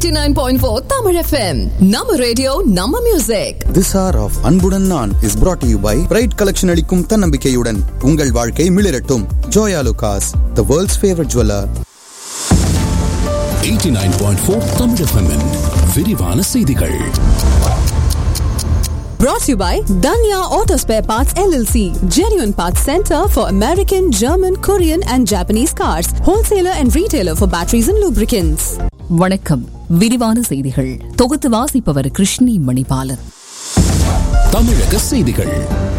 89.4 Tamil FM. நம்ம radio நம்ம music This hour of அன்புடன் நான் is brought to you by bright collection அளிக்கும் தன்னம்பிக்கையுடன் உங்கள் வாழ்க்கை மிளிரட்டும் Joyalukkas the world's favourite jeweller 89.4 Tamil FM -இன் விரிவான செய்திகள் brought to you by Danya Auto Spare Parts LLC. Genuine Parts Center for American, German, Korean and Japanese cars. Wholesaler and retailer for batteries and lubricants. வணக்கம் விரிவான செய்திகள் தொகுத்து வாசிப்பவர் கிருஷ்ணி மணிபாலன் தமிழக செய்திகள்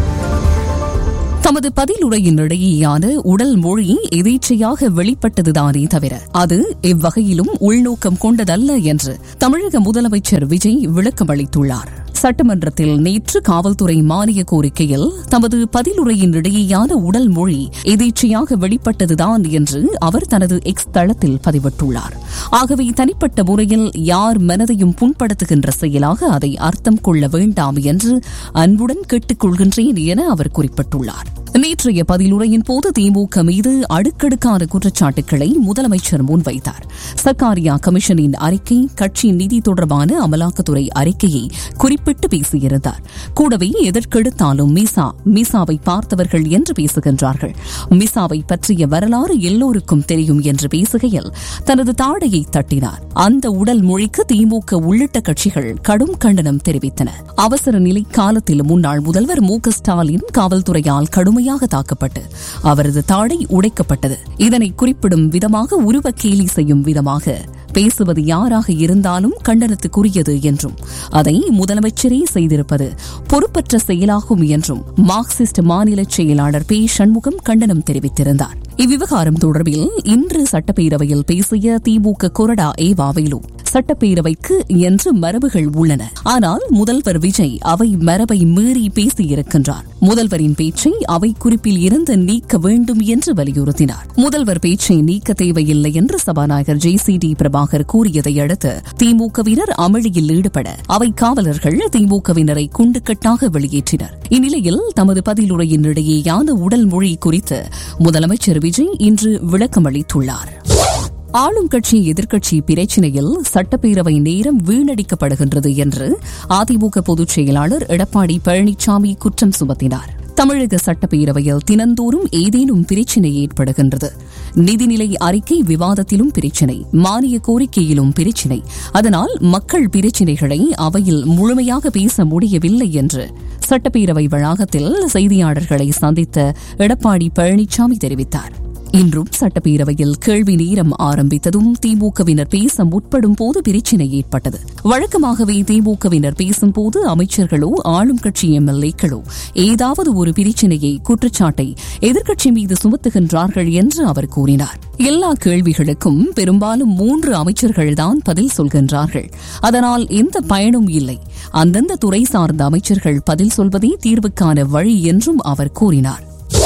தமது பதிலுரையின் இடையேயான உடல் மொழி எதேச்சையாக வெளிப்பட்டதுதானே தவிர அது எவ்வகையிலும் உள்நோக்கம் கொண்டதல்ல என்று தமிழக முதலமைச்சர் விஜய் விளக்கமளித்துள்ளார் சட்டமன்றத்தில் நேற்று காவல்துறை மானிய கோரிக்கையில் தமது பதிலுரையின் இடையேயான உடல் மொழி எதேச்சையாக வெளிப்பட்டதுதான் என்று அவர் தனது எக்ஸ் தளத்தில் பதிவிட்டுள்ளார் ஆகவே தனிப்பட்ட முறையில் யார் மனதையும் புண்படுத்துகின்ற செயலாக அதை அர்த்தம் கொள்ள வேண்டாம் என்று அன்புடன் கேட்டுக்கொள்கின்றேன் என அவர் குறிப்பிட்டுள்ளார் நேற்றைய பதிலுரையின் போது திமுக மீது அடுக்கடுக்கான குற்றச்சாட்டுகளை முதலமைச்சர் முன்வைத்தார் சர்க்காரியா கமிஷனின் அறிக்கை கட்சி நிதி தொடர்பான அமலாக்கத்துறை அறிக்கையை குறிப்பிட்டு பேசியிருந்தார் கூடவே எதற்கெடுத்தாலும் மிசா மிசாவை பார்த்தவர்கள் என்று பேசுகின்றார்கள் மிசாவை பற்றிய வரலாறு எல்லோருக்கும் தெரியும் என்று பேசுகையில் தனது தாடையை தட்டினார் அந்த உடல் மொழிக்கு திமுக உள்ளிட்ட கட்சிகள் கடும் கண்டனம் தெரிவித்தன அவசர நிலை காலத்தில் முன்னாள் முதல்வர் மு க ஸ்டாலின் காவல்துறையால் கடுமையாக தாக்கப்பட்டு அவரது தாடை உடைக்கப்பட்டது இதனை குறிப்பிடும் விதமாக உருவ கேலி செய்யும் விதமாக பேசுவது யாராக இருந்தாலும் கண்டனத்துக்குரியது என்றும் அதை முதலமைச்சரே செய்திருப்பது பொறுப்பற்ற செயலாகும் என்றும் மார்க்சிஸ்ட் மாநில செயலாளர் பி சண்முகம் கண்டனம் தெரிவித்திருந்தார் இவ்விவகாரம் தொடர்பில் இன்று சட்டப்பேரவையில் பேசிய திமுக கொறடா ஏ வாவேலு சட்டப்பேரவைக்கு என்று மரபுகள் உள்ளன ஆனால் முதல்வர் விஜய் அவை மரபை மீறி பேசியிருக்கின்றார் முதல்வரின் பேச்சை அவை குறிப்பில் இருந்து நீக்க வேண்டும் என்று வலியுறுத்தினார் முதல்வர் பேச்சை நீக்க தேவையில்லை என்று சபாநாயகர் ஜே சி டி பிரபாகர் கூறியதை அடுத்து திமுகவினர் அமளியில் ஈடுபட அவை காவலர்கள் திமுகவினரை குண்டுக்கட்டாக வெளியேற்றினர் இந்நிலையில் தமது பதிலுரையின் இடையேயான உடல் மொழி குறித்து முதலமைச்சர் விஜய் இன்று விளக்கமளித்துள்ளார் ஆளும் கட்சி எதிர்க்கட்சி பிரச்சினையில் சட்டப்பேரவை நேரம் வீணடிக்கப்படுகின்றது என்று அதிமுக பொதுச் செயலாளர் எடப்பாடி பழனிசாமி குற்றம் சுமத்தினார் தமிழக சட்டப்பேரவையில் தினந்தோறும் ஏதேனும் பிரச்சினை ஏற்படுகின்றது நிதிநிலை அறிக்கை விவாதத்திலும் பிரச்சினை மானிய கோரிக்கையிலும் பிரச்சினை அதனால் மக்கள் பிரச்சினைகளை அவையில் முழுமையாக பேச முடியவில்லை என்று சட்டப்பேரவை வளாகத்தில் செய்தியாளர்களை சந்தித்த எடப்பாடி பழனிசாமி தெரிவித்தார் இன்றும் சட்டப்பேரவையில் கேள்வி நேரம் ஆரம்பித்ததும் திமுகவினர் பேச முற்படும் போது பிரச்சினை ஏற்பட்டது வழக்கமாகவே திமுகவினர் பேசும்போது அமைச்சர்களோ ஆளும் கட்சி எம்எல்ஏக்களோ ஏதாவது ஒரு பிரச்சினையை குற்றச்சாட்டை எதிர்க்கட்சி மீது சுமத்துகின்றார்கள் என்று அவர் கூறினார் எல்லா கேள்விகளுக்கும் பெரும்பாலும் மூன்று அமைச்சர்கள்தான் பதில் சொல்கின்றார்கள் அதனால் எந்த பயனும் இல்லை அந்தந்த துறை சார்ந்த அமைச்சர்கள் பதில் சொல்வதே தீர்வுக்கான வழி என்றும் அவர் கூறினார்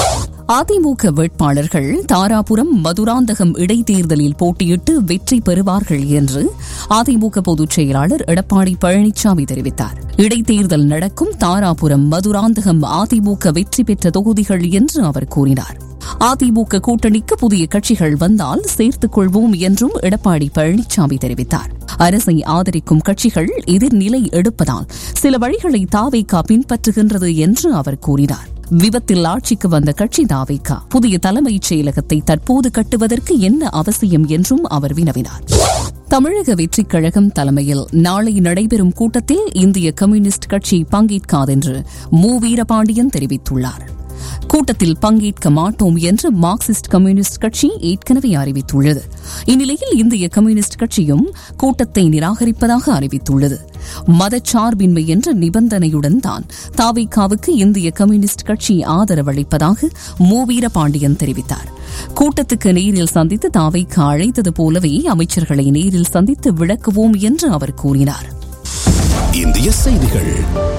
அதிமுக வேட்பாளர்கள் தாராபுரம் மதுராந்தகம் இடைத்தேர்தலில் போட்டியிட்டு வெற்றி பெறுவார்கள் என்று அதிமுக பொதுச் செயலாளர் எடப்பாடி பழனிசாமி தெரிவித்தார் இடைத்தேர்தல் நடக்கும் தாராபுரம் மதுராந்தகம் அதிமுக வெற்றி பெற்ற தொகுதிகள் என்று அவர் கூறினார் அதிமுக கூட்டணிக்கு புதிய கட்சிகள் வந்தால் சேர்த்துக் கொள்வோம் என்றும் எடப்பாடி பழனிசாமி தெரிவித்தார் அரசை ஆதரிக்கும் கட்சிகள் எதிர்நிலை எடுப்பதால் சில வழிகளை தாவேகா பின்பற்றுகின்றது என்று அவர் கூறினார் விபத்தில் ஆட்சிக்கு வந்த கட்சி தாவேகா புதிய தலைமைச் செயலகத்தை தற்போது கட்டுவதற்கு என்ன அவசியம் என்றும் அவர் வினவினார் தமிழக வெற்றிக் கழகம் தலைமையில் நாளை நடைபெறும் கூட்டத்தில் இந்திய கம்யூனிஸ்ட் கட்சி பங்கேற்காதென்று மு வீரபாண்டியன் தெரிவித்துள்ளார் கூட்டத்தில் பங்கேற்க மாட்டோம் என்று மார்க்சிஸ்ட் கம்யூனிஸ்ட் கட்சி ஏற்கனவே அறிவித்துள்ளது இந்நிலையில் இந்திய கம்யூனிஸ்ட் கட்சியும் கூட்டத்தை நிராகரிப்பதாக அறிவித்துள்ளது மதச்சார்பின்மை என்ற நிபந்தனையுடன் தான் தாவிகாவுக்கு இந்திய கம்யூனிஸ்ட் கட்சி ஆதரவளிப்பதாக மு வீரபாண்டியன் தெரிவித்தார் கூட்டத்துக்கு நேரில் சந்தித்து தாவைக்கு அழைத்தது போலவே அமைச்சர்களை நேரில் சந்தித்து விளக்குவோம் என்று அவர் கூறினார் இந்திய செய்திகள்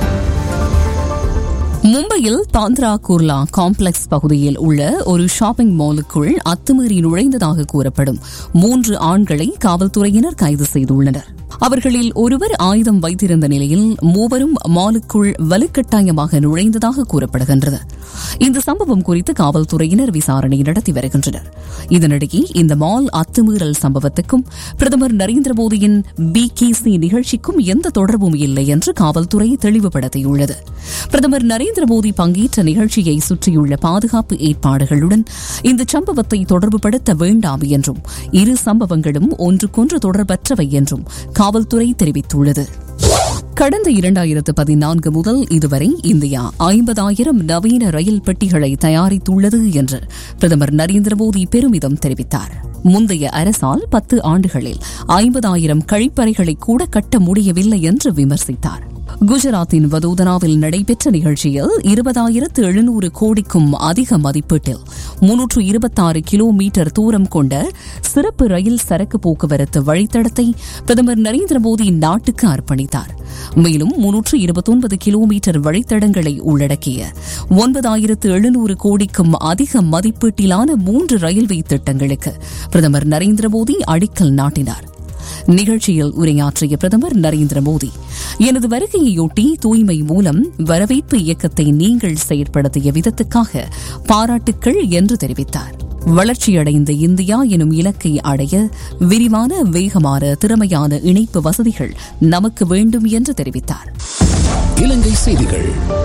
மும்பையில் பாந்த்ரா குர்லா காம்ப்ளெக்ஸ் பகுதியில் உள்ள ஒரு ஷாப்பிங் மாலுக்குள் அத்துமீறி நுழைந்ததாக கூறப்படும் மூன்று ஆண்களை காவல்துறையினர் கைது செய்துள்ளனர் அவர்களில் ஒருவர் ஆயுதம் வைத்திருந்த நிலையில் மூவரும் மாலுக்குள் வலுக்கட்டாயமாக நுழைந்ததாக கூறப்படுகின்றது இந்த சம்பவம் குறித்து காவல்துறையினர் விசாரணை நடத்தி வருகின்றனர் இதனிடையே இந்த மால் அத்துமீறல் சம்பவத்துக்கும் பிரதமர் நரேந்திர மோடியின் பி கே சி நிகழ்ச்சிக்கும் எந்த தொடர்பும் இல்லை என்று காவல்துறை தெளிவுபடுத்தியுள்ளது பிரதமர் நரேந்திர மோடி பங்கேற்ற நிகழ்ச்சியை சுற்றியுள்ள பாதுகாப்பு ஏற்பாடுகளுடன் இந்த சம்பவத்தை தொடர்புபடுத்த வேண்டாம் என்றும் இரு சம்பவங்களும் ஒன்றுக்கொன்று தொடர்பற்றவை என்றும் காவல்துறை தெரிவித்துள்ளது கடந்த இரண்டாயிரத்து பதினான்கு முதல் இதுவரை இந்தியா ஐம்பதாயிரம் நவீன ரயில் பெட்டிகளை தயாரித்துள்ளது என்று பிரதமர் நரேந்திர மோடி பெருமிதம் தெரிவித்தார் முந்தைய அரசால் பத்து ஆண்டுகளில் ஐம்பதாயிரம் கழிப்பறைகளை கூட கட்ட முடியவில்லை என்று விமர்சித்தார் குஜராத்தின் வதோதராவில் நடைபெற்ற நிகழ்ச்சியில் இருபதாயிரத்து எழுநூறு கோடிக்கும் அதிக மதிப்பீட்டில் முன்னூற்று இருபத்தாறு கிலோமீட்டர் தூரம் கொண்ட சிறப்பு ரயில் சரக்கு போக்குவரத்து வழித்தடத்தை பிரதமர் நரேந்திர மோடி நாட்டுக்கு அர்ப்பணித்தார் மேலும் முன்னூற்று இருபத்தொன்பது கிலோமீட்டர் வழித்தடங்களை உள்ளடக்கிய ஒன்பதாயிரத்து எழுநூறு கோடிக்கும் அதிக மதிப்பீட்டிலான மூன்று ரயில்வே திட்டங்களுக்கு பிரதமர் நரேந்திர மோடி அடிக்கல் நாட்டினார் நிகழ்ச்சியில் உரையாற்றிய பிரதமர் நரேந்திர மோடி எனது வருகையையொட்டி தூய்மை மூலம் வரவேற்பு இயக்கத்தை நீங்கள் செயற்படுத்திய விதத்துக்காக பாராட்டுக்கள் என்று தெரிவித்தார் வளர்ச்சியடைந்த இந்தியா எனும் இலக்கை அடைய விரிவான வேகமான திறமையான இணைப்பு வசதிகள் நமக்கு வேண்டும் என்று தெரிவித்தார் இலங்கை செய்திகள்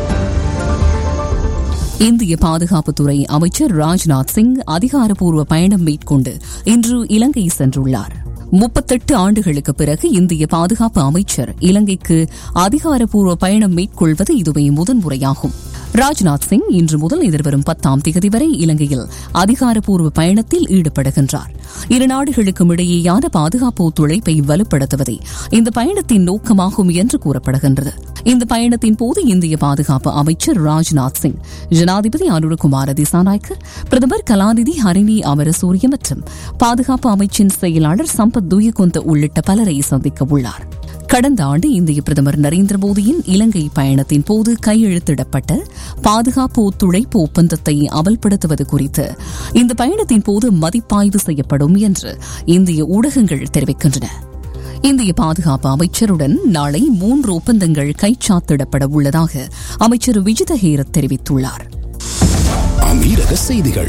இந்திய பாதுகாப்புத்துறை அமைச்சர் ராஜ்நாத் சிங் அதிகாரப்பூர்வ பயணம் மேற்கொண்டு இன்று இலங்கை சென்றுள்ளார் முப்பத்தெட்டு ஆண்டுகளுக்கு பிறகு இந்திய பாதுகாப்பு அமைச்சர் இலங்கைக்கு அதிகாரப்பூர்வ பயணம் மேற்கொள்வது இதுவே முதன்முறையாகும் ராஜ்நாத் சிங் இன்று முதல் எதிர்வரும் பத்தாம் தேதி வரை இலங்கையில் அதிகாரப்பூர்வ பயணத்தில் ஈடுபடுகின்றார் இரு நாடுகளுக்கும் இடையேயான பாதுகாப்பு ஒத்துழைப்பை வலுப்படுத்துவதே இந்த பயணத்தின் நோக்கமாகும் என்று கூறப்படுகின்றது இந்த பயணத்தின் போது இந்திய பாதுகாப்பு அமைச்சர் ராஜ்நாத் சிங் ஜனாதிபதி அனுரகுமார திசாநாயக்க பிரதமர் கலாநிதி ஹரிணி அமரசூரிய மற்றும் பாதுகாப்பு அமைச்சின் செயலாளர் சம்பத் துயகுந்த உள்ளிட்ட பலரை சந்திக்க உள்ளார் கடந்த ஆண்டு இந்திய பிரதமர் நரேந்திர மோடியின் இலங்கை பயணத்தின் போது கையெழுத்திடப்பட்ட பாதுகாப்பு ஒத்துழைப்பு ஒப்பந்தத்தை அமல்படுத்துவது குறித்து இந்த பயணத்தின் போது மதிப்பாய்வு செய்யப்படும் என்று இந்திய ஊடகங்கள் தெரிவிக்கின்றன இந்திய பாதுகாப்பு அமைச்சருடன் நாளை மூன்று ஒப்பந்தங்கள் கைச்சாத்திடப்பட உள்ளதாக அமைச்சர் விஜித ஹேரத் தெரிவித்துள்ளார் அமீரக செய்திகள்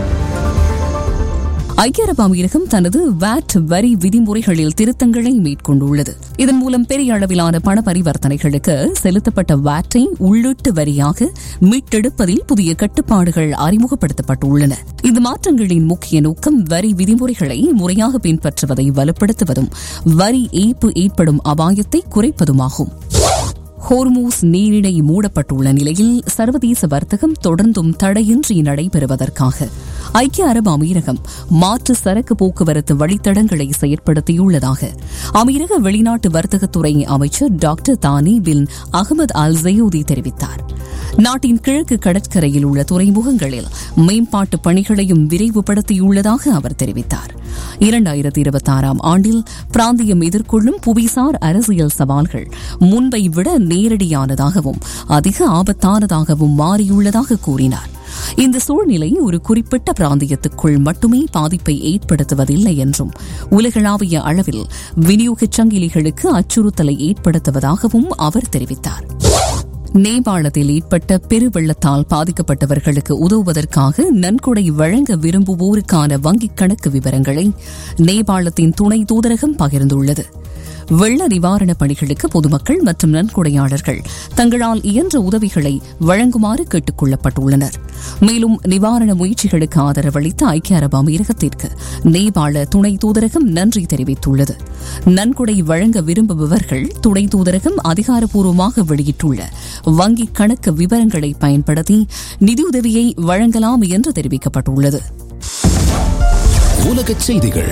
ஐக்கிய அரபு அமீரகம் தனது வாட் வரி விதிமுறைகளில் திருத்தங்களை மேற்கொண்டுள்ளது இதன் மூலம் பெரிய அளவிலான பண பரிவர்த்தனைகளுக்கு செலுத்தப்பட்ட வாட்டை உள்ளீட்டு வரியாக மீட்டெடுப்பதில் புதிய கட்டுப்பாடுகள் அறிமுகப்படுத்தப்பட்டுள்ளன இந்த மாற்றங்களின் முக்கிய நோக்கம் வரி விதிமுறைகளை முறையாக பின்பற்றுவதை வலுப்படுத்துவதும் வரி ஏய்ப்பு ஏற்படும் அபாயத்தை குறைப்பதுமாகும் ஹோர்மூஸ் நீரிணை மூடப்பட்டுள்ள நிலையில் சர்வதேச வர்த்தகம் தொடர்ந்தும் தடையின்றி நடைபெறுவதற்காக ஐக்கிய அரபு அமீரகம் மாற்று சரக்கு போக்குவரத்து வழித்தடங்களை செயற்படுத்தியுள்ளதாக அமீரக வெளிநாட்டு வர்த்தகத்துறை அமைச்சர் டாக்டர் தானி பின் அகமது அல் ஜெயூதி தெரிவித்தார் நாட்டின் கிழக்கு கடற்கரையில் உள்ள துறைமுகங்களில் மேம்பாட்டு பணிகளையும் விரைவுபடுத்தியுள்ளதாக அவர் தெரிவித்தார் இரண்டாயிரத்தி இருபத்தி ஆறாம் ஆண்டில் பிராந்தியம் எதிர்கொள்ளும் புவிசார் அரசியல் சவால்கள் முன்பை விட நேரடியானதாகவும் அதிக ஆபத்தானதாகவும் மாறியுள்ளதாக கூறினார் இந்த சூழ்நிலை ஒரு குறிப்பிட்ட பிராந்தியத்துக்குள் மட்டுமே பாதிப்பை ஏற்படுத்துவதில்லை என்றும் உலகளாவிய அளவில் விநியோகச் சங்கிலிகளுக்கு அச்சுறுத்தலை ஏற்படுத்துவதாகவும் அவர் தெரிவித்தார் நேபாளத்தில் ஏற்பட்ட பெருவெள்ளத்தால் பாதிக்கப்பட்டவர்களுக்கு உதவுவதற்காக நன்கொடை வழங்க விரும்புவோருக்கான வங்கிக் கணக்கு விவரங்களை நேபாளத்தின் துணை தூதரகம் பகிர்ந்துள்ளது வெள்ள நிவாரணப் பணிகளுக்கு பொதுமக்கள் மற்றும் நன்கொடையாளர்கள் தங்களால் இயன்ற உதவிகளை வழங்குமாறு கேட்டுக் கொள்ளப்பட்டுள்ளனர் மேலும் நிவாரண முயற்சிகளுக்கு ஆதரவளித்த ஐக்கிய அரபு அமீரகத்திற்கு நேபாள துணை தூதரகம் நன்றி தெரிவித்துள்ளது நன்கொடை வழங்க விரும்புபவர்கள் துணை தூதரகம் அதிகாரப்பூர்வமாக வெளியிட்டுள்ள வங்கிக் கணக்கு விவரங்களை பயன்படுத்தி நிதியுதவியை வழங்கலாம் என்று தெரிவிக்கப்பட்டுள்ளது உலகச் செய்திகள்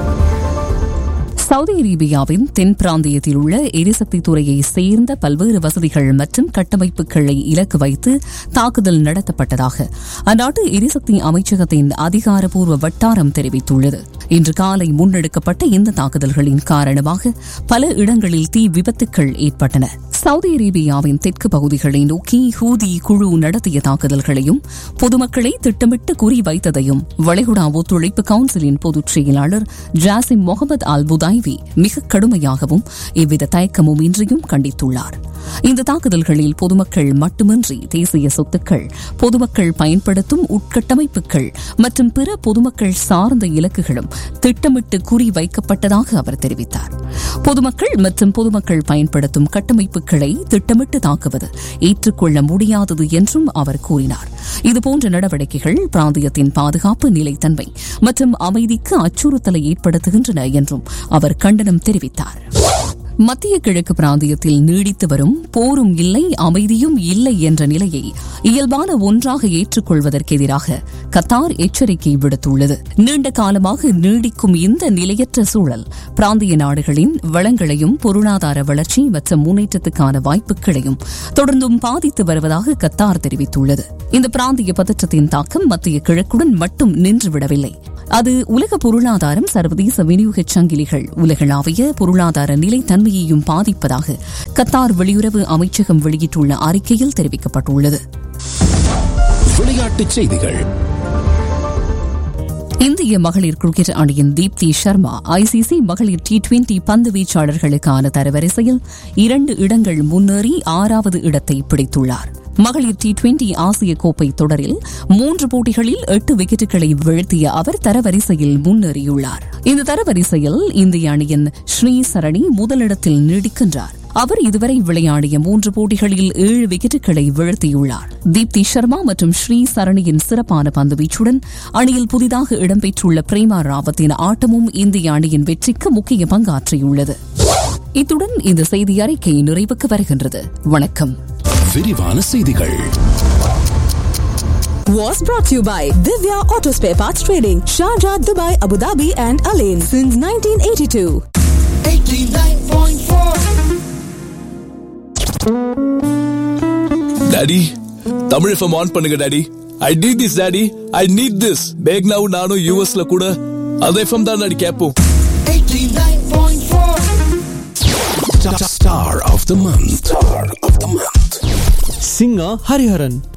சவுதி அரேபியாவின் தென் பிராந்தியத்தில் உள்ள எரிசக்தி துறையை சேர்ந்த பல்வேறு வசதிகள் மற்றும் கட்டமைப்புகளை இலக்கு வைத்து தாக்குதல் நடத்தப்பட்டதாக அந்நாட்டு எரிசக்தி அமைச்சகத்தின் அதிகாரப்பூர்வ வட்டாரம் தெரிவித்துள்ளது இன்று காலை முன்னெடுக்கப்பட்ட இந்த தாக்குதல்களின் காரணமாக பல இடங்களில் தீ விபத்துக்கள் ஏற்பட்டன சவுதி அரேபியாவின் தெற்கு பகுதிகளை நோக்கி ஹூதி குழு நடத்திய தாக்குதல்களையும் பொதுமக்களை திட்டமிட்டு குறிவைத்ததையும் வளைகுடா ஒத்துழைப்பு கவுன்சிலின் பொதுச் செயலாளர் ஜாசிம் முகமது அல் புதாய்வி மிக கடுமையாகவும் எவ்வித தயக்கமும் இன்றியும் கண்டித்துள்ளார் இந்த தாக்குதல்களில் பொதுமக்கள் மட்டுமின்றி தேசிய சொத்துக்கள் பொதுமக்கள் பயன்படுத்தும் உட்கட்டமைப்புகள் மற்றும் பிற பொதுமக்கள் சார்ந்த இலக்குகளும் திட்டமிட்டு குறி வைக்கப்பட்டதாக அவர் தெரிவித்தார் பொதுமக்கள் மற்றும் பொதுமக்கள் பயன்படுத்தும் கட்டமைப்புகளை திட்டமிட்டு தாக்குவது ஏற்றுக்கொள்ள முடியாதது என்றும் அவர் கூறினார் இதுபோன்ற நடவடிக்கைகள் பிராந்தியத்தின் பாதுகாப்பு நிலைத்தன்மை மற்றும் அமைதிக்கு அச்சுறுத்தலை ஏற்படுத்துகின்றன என்றும் அவர் கண்டனம் தெரிவித்தார் மத்திய கிழக்கு பிராந்தியத்தில் நீடித்து வரும் போரும் இல்லை அமைதியும் இல்லை என்ற நிலையை இயல்பான ஒன்றாக ஏற்றுக்கொள்வதற்கு எதிராக கத்தார் எச்சரிக்கை விடுத்துள்ளது நீண்ட காலமாக நீடிக்கும் இந்த நிலையற்ற சூழல் பிராந்திய நாடுகளின் வளங்களையும் பொருளாதார வளர்ச்சி மற்றும் முன்னேற்றத்துக்கான வாய்ப்புகளையும் தொடர்ந்தும் பாதித்து வருவதாக கத்தார் தெரிவித்துள்ளது இந்த பிராந்திய பதற்றத்தின் தாக்கம் மத்திய கிழக்குடன் மட்டும் நின்றுவிடவில்லை அது உலக பொருளாதாரம் சர்வதேச விநியோகச் சங்கிலிகள் உலகளாவிய பொருளாதார நிலைத்தன்மையையும் பாதிப்பதாக கத்தார் வெளியுறவு அமைச்சகம் வெளியிட்டுள்ள அறிக்கையில் தெரிவிக்கப்பட்டுள்ளது விளையாட்டுச் செய்திகள் இந்திய மகளிர் கிரிக்கெட் அணியின் தீப்தி சர்மா ஐசிசி மகளிர் டி டுவெண்டி பந்து வீச்சாளர்களுக்கான தரவரிசையில் இரண்டு இடங்கள் முன்னேறி ஆறாவது இடத்தை பிடித்துள்ளார் மகளிர் டி டுவெண்டி ஆசிய கோப்பை தொடரில் மூன்று போட்டிகளில் எட்டு விக்கெட்டுகளை வீழ்த்திய அவர் தரவரிசையில் முன்னேறியுள்ளார் இந்த தரவரிசையில் இந்திய அணியின் ஸ்ரீ சரணி முதலிடத்தில் நீடிக்கின்றார் அவர் இதுவரை விளையாடிய மூன்று போட்டிகளில் ஏழு விக்கெட்டுகளை வீழ்த்தியுள்ளார் தீப்தி சர்மா மற்றும் ஸ்ரீ சரணியின் சிறப்பான பந்துவீச்சுடன் அணியில் புதிதாக இடம்பெற்றுள்ள பிரேமா ராவத்தின் ஆட்டமும் இந்திய அணியின் வெற்றிக்கு முக்கிய பங்காற்றியுள்ளது இத்துடன் இந்த செய்தி அறிக்கை நிறைவுக்கு வருகின்றது வணக்கம் விரிவான செய்திகள் Was brought to you by Divya Auto Spare Parts Trading, Sharjah, Dubai, Abu Dhabi, and Alain since 1982. Daddy Tamil FM on பண்ணுங்க daddy I need this daddy I need this பேக்னாவும் நானும் யூஎஸ்ல கூட அந்த எஃப்எம் தான் டாடி கேட்போம் Star of the month. Star of the month. singer Hariharan